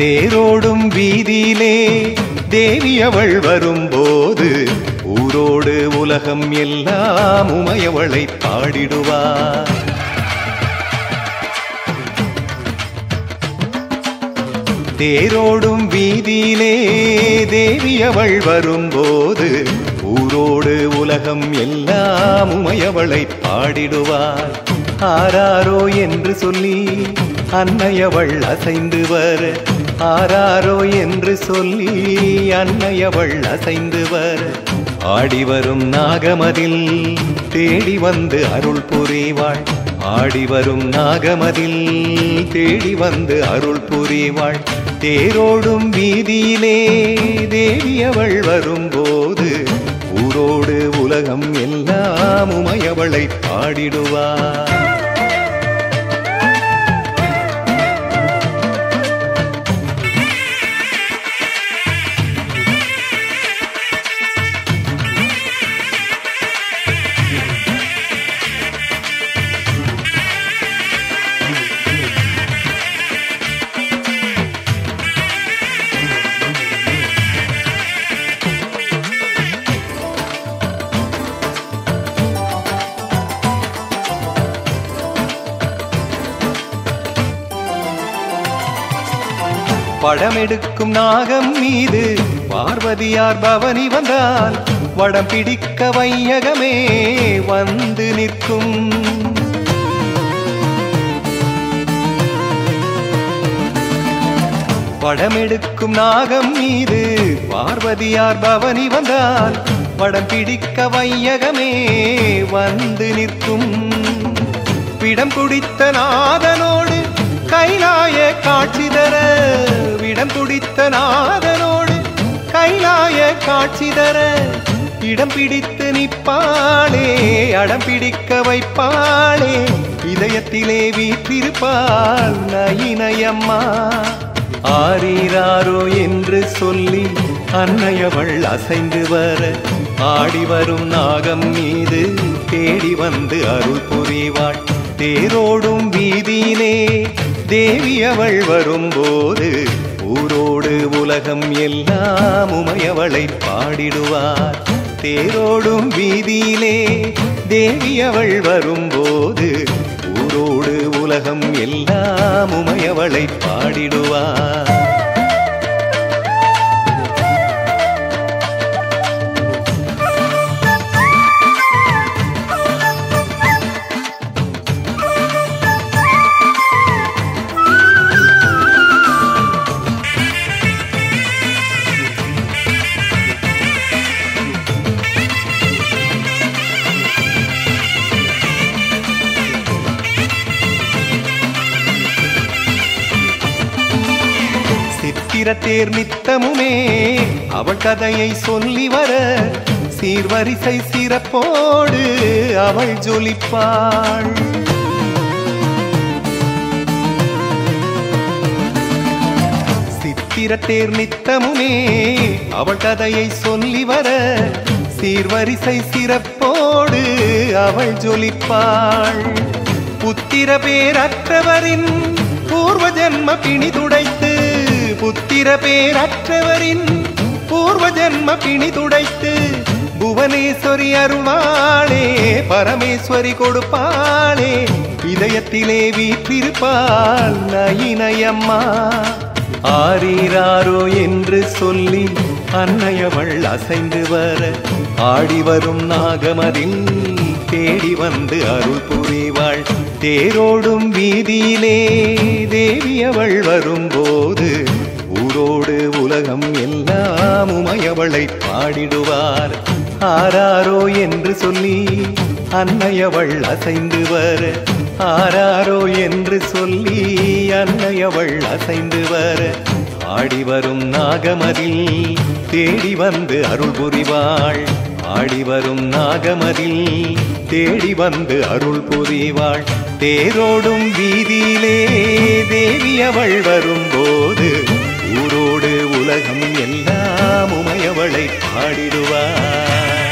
தேரோடும் வீதியிலே தேவி அவள் வரும்போது ஊரோடு உலகம் எல்லாம் உமையவளை பாடிடுவார் தேரோடும் வீதியிலே தேவி அவள் வரும்போது ஊரோடு உலகம் எல்லாம் உமையவளை பாடிடுவார் ஆராரோ என்று சொல்லி அன்னையவள் அசைந்து வர ஆராரோ என்று சொல்லி அன்னையவள் அசைந்து வர ஆடி வரும் நாகமதில் தேடி வந்து அருள் புரிவாள் ஆடி வரும் நாகமதில் தேடி வந்து அருள் புரிவாள் தேரோடும் வீதியிலே தேவி அவள் வரும்போது ஊரோடு உலகம் எல்லாம் உமையவளை பாடிடுவார் படமெடுக்கும் நாகம் மீது பார்வதியார் பவனி வந்தால் வடம் பிடிக்க வையகமே வந்து நிற்கும் படமெடுக்கும் நாகம் மீது பார்வதியார் பவனி வந்தால் வடம் பிடிக்க வையகமே வந்து நிற்கும் விடம் குடித்த நாதனோடு கைலாய காட்சி தர விடம் குடித்த நாதனோடு கைலாய காட்சி தர இடம் பிடித்து நிற்பாளே அடம் பிடிக்க வைப்பாளே இதயத்திலே வீற்றிருப்பாள் நயினையம்மா ஆரீராரோ என்று சொல்லி அன்னையவள் அசைந்து வர ஆடி வரும் நாகம் மீது தேடி வந்து அருள் புரிவாள் தேரோடும் வீதியிலே தேவி அவள் வரும்போது ஊரோடு உலகம் எல்லாம் உமையவளை பாடிடுவார் தேரோடும் வீதியிலே தேவி அவள் வரும்போது ஊரோடு உலகம் எல்லாம் உமையவளை பாடிடுவார் சித்திரத்தேர் நித்தமுமே அவள் கதையை சொல்லி வர சீர்வரிசை சிறப்போடு அவள் ஜொலிப்பாள் சித்திரத்தேர் நித்தமுமே அவள் கதையை சொல்லி வர சீர்வரிசை சிறப்போடு அவள் ஜொலிப்பாள் புத்திர பேரற்றவரின் பூர்வ ஜன்ம பிணி துடைத்து புத்திர பேரற்றவரின் பூர்வ ஜன்ம பிணி துடைத்து புவனேஸ்வரி அருள்வாளே பரமேஸ்வரி கொடுப்பாளே இதயத்திலே வீற்றிருப்பாள் நயினையம்மா ஆரீராரோ என்று சொல்லி அன்னையவள் அசைந்து வர ஆடி வரும் நாகமதில் தேடி வந்து அருள் புரிவாள் தேரோடும் வீதியிலே தேவி அவள் வரும்போது ஊரோடு உலகம் எல்லாம் உமையவளை பாடிடுவார் ஆராரோ என்று சொல்லி அன்னையவள் அசைந்து வர ஆராரோ என்று சொல்லி அன்னையவள் அசைந்து வர ஆடி வரும் நாகமதில் தேடி வந்து அருள் புரிவாள் ஆடி வரும் நாகமதில் தேடி வந்து அருள் புரிவாள் தேரோடும் வீதியிலே தேவி அவள் வரும்போது ஊரோடு உலகம் எல்லாம் உமையவளை பாடிடுவாள்